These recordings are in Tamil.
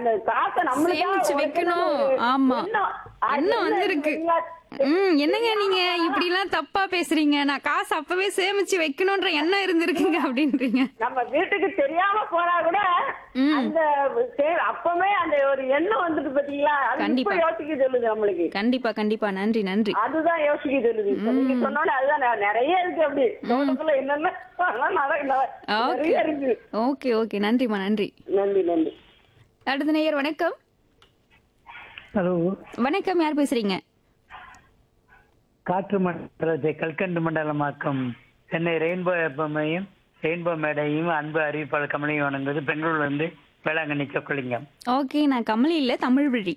அந்த காசை நம்மளுக்காக சேமிச்சு வைக்கணும் ஒரு ஆமா எண்ணம். அது எண்ணம் என்ன வந்திருக்கு தெரியுங்களா? ம் என்னங்க நீங்க இப்படி எல்லாம் தப்பா பேசுறீங்க நான் காசு அப்பவே சேமிச்சு வைக்கணும்ன்ற எண்ணம் இருந்திருக்குங்க அப்படின்றீங்க நம்ம வீட்டுக்கு தெரியாம போனா கூட ம். அந்த சே- அப்பவே அந்த ஒரு எண்ணம் வந்துட்டு பாத்தீங்களா அது இப்ப கண்டிப்பா. யோசிக்க சொல்லுது நம்மளுக்கு கண்டிப்பா கண்டிப்பா நன்றி நன்றி அதுதான் யோசிக்க சொல்லுது இப்ப நீங்க சொன்னோட அதுதான் நெ- நிறைய இருக்கு அப்படி தோட்டத்துல என்னென்ன அதெல்லாம் நட- ந- ஓகே நிறைய இருக்கு ஓகே ஓகே நன்றிம்மா நன்றி நன்றி நன்றி அடுத்த நேயர் வணக்கம் ஹலோ வணக்கம் யார் பேசுறீங்க காற்று மண்டலத்தை கல்கண்டு மண்டலமாக்கும் சென்னை ரெயின்போ எப்பமையும் ரெயின்போ மேடையும் அன்பு அறிவிப்பாளர் கமலையும் வணங்குவது பெங்களூர்ல இருந்து வேளாங்கண்ணி சொக்கலிங்கம் ஓகே நான் கமலி இல்ல தமிழ் விழி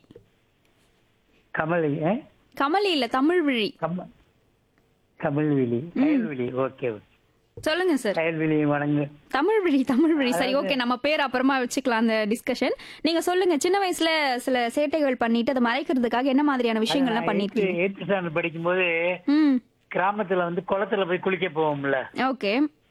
கமலி ஏ? கமலி இல்ல தமிழ் விழி கம கமல்விழி கயல்விழி ஓகே சொல்லுங்க சார் கயல்விழி வணங்கு தமிழ் விழி தமிழ் விழி சரி ஓகே நம்ம பேர் அப்புறமா வச்சுக்கலாம் அந்த டிஸ்கஷன் நீங்க சொல்லுங்க சின்ன வயசுல சில சேட்டைகள் பண்ணிட்டு அதை மறைக்கிறதுக்காக என்ன மாதிரியான விஷயங்கள்லாம் பண்ணிருக்கீங்க எயித்து ஸ்டாண்டர்ட் படிக்கும்போது ம் கிராமத்துல வந்து குளத்துல போய் குளிக்க போவோம்ல ஓகே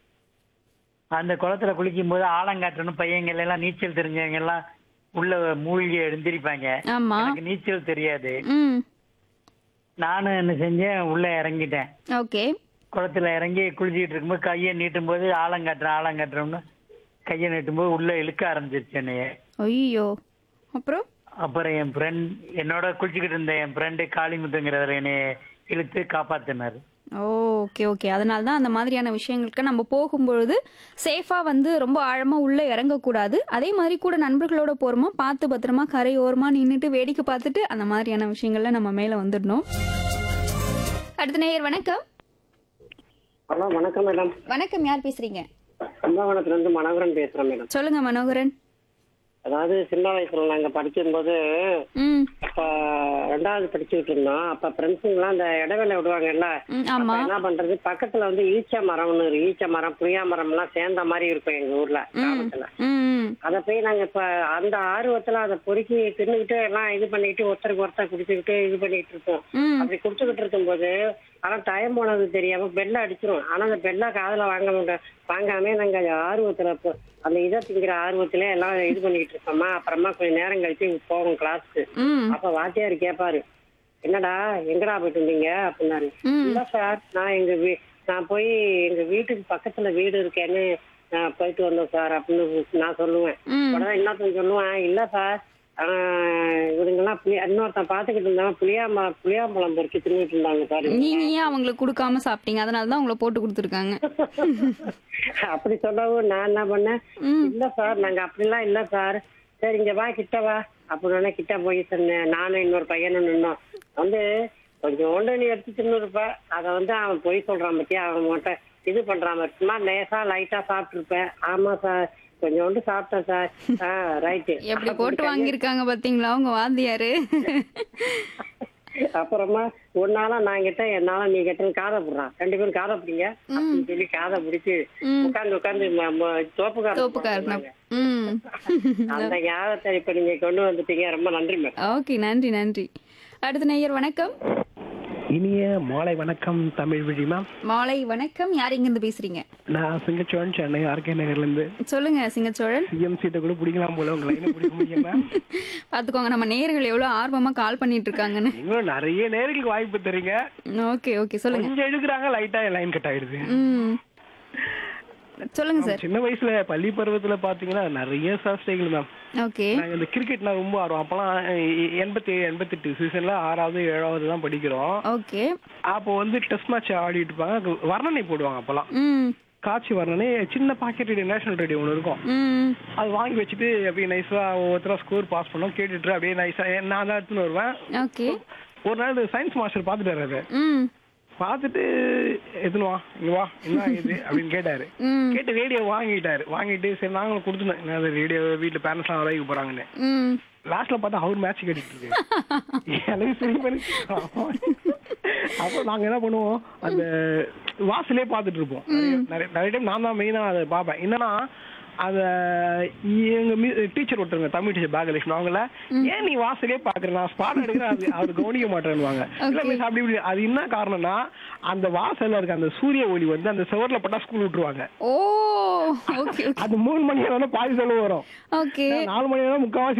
அந்த குளத்துல குளிக்கும் போது ஆலங்காட்டணும் பையங்கள் எல்லாம் நீச்சல் தெரிஞ்சவங்க எல்லாம் உள்ள மூழ்கி எழுந்திருப்பாங்க ஆமா எனக்கு நீச்சல் தெரியாது ம் நானும் என்ன செஞ்சேன் உள்ள இறங்கிட்டேன் ஓகே குளத்துல இறங்கி குளிச்சுட்டு இருக்கும்போது கையை நீட்டும் போது ஆலங்காட்டுறேன் ஆலங்காட்டுறோம்னு கையை நீட்டும் போது உள்ள இழுக்க ஆரம்பிச்சிருச்சு என்னைய ஐயோ அப்புறம் அப்புறம் என் ஃப்ரெண்ட் என்னோட குளிச்சுக்கிட்டு இருந்த என் ஃப்ரெண்டு காளிமுத்துங்கிறவர் என்னைய இழுத்து காப்பாத்தினாரு ஓகே ஓகே அதனால தான் அந்த மாதிரியான விஷயங்களுக்கு நம்ம போகும்பொழுது சேஃபா வந்து ரொம்ப ஆழமா உள்ள இறங்கக்கூடாது அதே மாதிரி கூட நண்பர்களோட போறோமா பார்த்து பத்திரமா கரையோரமா நின்னுட்டு வேடிக்கை பார்த்துட்டு அந்த மாதிரியான விஷயங்கள்ல நம்ம மேல வந்துடணும் அடுத்த நேயர் வணக்கம் ஹலோ வணக்கம் மேடம் வணக்கம் யார் பேசுறீங்க கும்பகோணத்துல இருந்து மனோகரன் பேசுறேன் மேடம் சொல்லுங்க மனோகரன் அதாவது சின்ன வயசுல நாங்க படிக்கும்போது ம் அப்ப ரெண்டாவது படிச்சுட்டு இருந்தோம் அப்ப ஃப்ரெண்ட்ஸுங்கெல்லாம் அந்த இடைவேளை விடுவாங்கல்ல ம், அப்ப ஆமா என்ன பண்றது பக்கத்துல வந்து ஈச்ச மரம்னு ஒரு ஈச்ச மரம் புளியா மரம் எல்லாம் சேர்ந்த மாதிரி இருக்கும் எங்க ஊர்ல கிராமத்துல ம் ம். அத போய் நாங்க இப்ப அந்த ஆர்வத்துல அதை பொறுக்கி தின்னுக்கிட்டு எல்லாம் இது பண்ணிட்டு ஒருத்தருக்கு ஒருத்தர் குடிச்சுக்கிட்டு இது பண்ணிட்டு இருப்போம் ம் அப்படி குடிச்சுக்கிட்டு இருக்கும்போது ஆனா டைம் போனது தெரியாம பெல்ல அடிச்சிரும் ஆனா அந்த பெல்ல காதுல வாங்க மாட்டோம் வாங்காம நாங்க அந்த ஆர்வத்துல இப்போ அந்த இதை திங்கிற ஆர்வத்திலே எல்லாம் இது பண்ணிக்கிட்டு இருக்கோமா அப்புறமா கொஞ்சம் நேரம் கழிச்சு போவோம் கிளாஸ்க்கு ம் அப்ப வாத்தியார் கேட்பாரு என்னடா எங்கடா போயிட்டு இருந்தீங்க அப்படின்னாரு ம். இல்ல சார் நான் எங்க வீ நான் போய் எங்க வீட்டுக்கு பக்கத்துல வீடு இருக்கேன்னு நான் போயிட்டு வந்தோம் சார் அப்படின்னு நான் சொல்லுவேன் ம் உடனே இன்னொருத்தன் சொல்லுவேன் இல்ல சார் ஆஹ் இவனுங்கெல்லாம் புளி இன்னொருத்தன் பாத்துக்கிட்டு இருந்தாங்க புளியாம புளியாம்பழம் பொறுக்கி தின்னுட்டு இருந்தாங்க பாரு நீங்க ஏன் அவங்களுக்கு கொடுக்காம சாப்பிட்டீங்க அதனால தான் உங்களை போட்டு கொடுத்துருக்காங்க அப்படி சொல்லவும் நான் என்ன பண்ணேன் ம் இல்ல சார் நாங்க அப்படிலாம் இல்ல சார் சரி இங்க வா கிட்ட வா அப்படின்னு கிட்ட போய் சொன்னேன் நானும் இன்னொரு பையனும் நின்னோம் வந்து கொஞ்சோண்டு நீ எடுத்து தின்னுருப்ப அத வந்து அவன் பொய் சொல்றான் பத்தியா அவன் மட்டும் இது பண்றான் சும்மா லேசா லைட்டா சாப்பிட்டுருப்பேன் ஆமா சார் கொஞ்சோண்டு சாப்பிட்டேன் சார் ஆ ரைட்டு எப்படி போட்டு வாங்கியிருக்காங்க பாத்தீங்களா உங்க வாத்தியாரு அப்புறமா உன்னால நான் கிட்ட என்னால நீ கிட்ட காதை போடுறான் ரெண்டு பேரும் காதை பிடிங்க அப்படின்னு சொல்லி காதை பிடிச்சு ம். உட்காந்து உட்காந்து தோப்புக்கார தோப்புக்காரன் ம் அந்த ஞாபகத்தை இப்ப நீங்க கொண்டு வந்துட்டீங்க ரொம்ப நன்றி மேடம் ஓகே நன்றி நன்றி அடுத்த நேயர் வணக்கம் இனிய மாலை வணக்கம் தமிழ் விழி மேம் மாலை வணக்கம் யார் இங்க இருந்து பேசுறீங்க நான் சிங்கச்சோழன் சென்னை ஆர்கே நகர்ல இருந்து சொல்லுங்க சிங்கச்சோழன் சிஎம் சீட்டை கூட பிடிக்கலாம் போல உங்க லைனை பிடிக்க முடியும் மேம் பாத்துக்கோங்க நம்ம நேயர்கள் எவ்வளவு ஆர்வமா கால் பண்ணிட்டு இருக்காங்கன்னு நீங்களும் நிறைய நேர்களுக்கு வாய்ப்பு தரீங்க ஓகே ஓகே சொல்லுங்க கொஞ்சம் எடுக்கிறாங்க லைட்டா லைன் கட் ஆயிடுது ம் சொல்லுங்க சார் சின்ன வயசுல பள்ளி பருவத்துல பாத்தீங்கன்னா நிறைய சாஸ்திரிகள் மேம் ஓகே நாங்க இந்த கிரிக்கெட்னா ரொம்ப ஆர்வம் அப்பெல்லாம் எ- எண்பத்தி ஏழு எண்பத்தெட்டு சீசன்ல ஆறாவது ஏழாவது தான் படிக்கிறோம் ஓகே அப்போ வந்து டெஸ்ட் மேட்ச் ஆடிட்டு இருப்பாங்க வர்ணனை போடுவாங்க அப்பெல்லாம் ம் காட்சி வர்ணனை சின்ன பாக்கெட் ரேடியோ நேஷனல் ரேடியோ ஒன்று இருக்கும் ம் அது வாங்கி வச்சுட்டு அப்படியே நைஸா ஒவ்வொருத்தரா ஸ்கோர் பாஸ் பண்ணோம் கேட்டுட்டு அப்படியே நைஸா நான் தான் எடுத்துன்னு வருவேன் ஓகே ஒரு நாள் சயின்ஸ் மாஸ்டர் பார்த்துட்டாரு அதை ம் பார்த்துட்டு எதுன்னு வா இங்க வா என்ன இது அப்படின்னு கேட்டாரு ம் கேட்டு ரேடியோ வாங்கிட்டாரு வாங்கிட்டு சரி நாங்களும் கொடுத்துனோம் என்ன ரேடியோ வீட்டுல பேரண்ட்ஸ் எல்லாம் வரைக்கும் போறாங்கன்னு ம் லாஸ்ட்ல பார்த்தா அவர் மேட்ச் கேட்டுட்டு இருக்கு எனக்கு சரி பண்ணி அப்போ நாங்க என்ன பண்ணுவோம் அந்த வாசலே பார்த்துட்டு இருப்போம் நிறைய- நிறைய நிறைய டைம் நான் தான் மெயினா அதை பார்ப்பேன் என்னன்னா அத எங்க டீச்சர் ஒருத்தருங்க தமிழ் டீச்சர் பாகலட்சுமி அவங்கள ஏன் நீ வாசலே பாக்குற நான் ஸ்பாட் எடுக்கிறேன் அது அவர் கவனிக்க மாட்டேன்னுவாங்க இல்ல Okay. மிஸ் அப்படி இப்படி அது என்ன காரணம்னா அந்த வாசல்ல இருக்க அந்த சூரிய ஒளி வந்து அந்த செவர்ல பட்டா ஸ்கூல் விட்டுருவாங்க ஓ ஓகே ஓகே அது மூணு மணி நேரம் பாதி செலவு வரும் ஓகே நாலு மணி நேரம் முக்காவாசி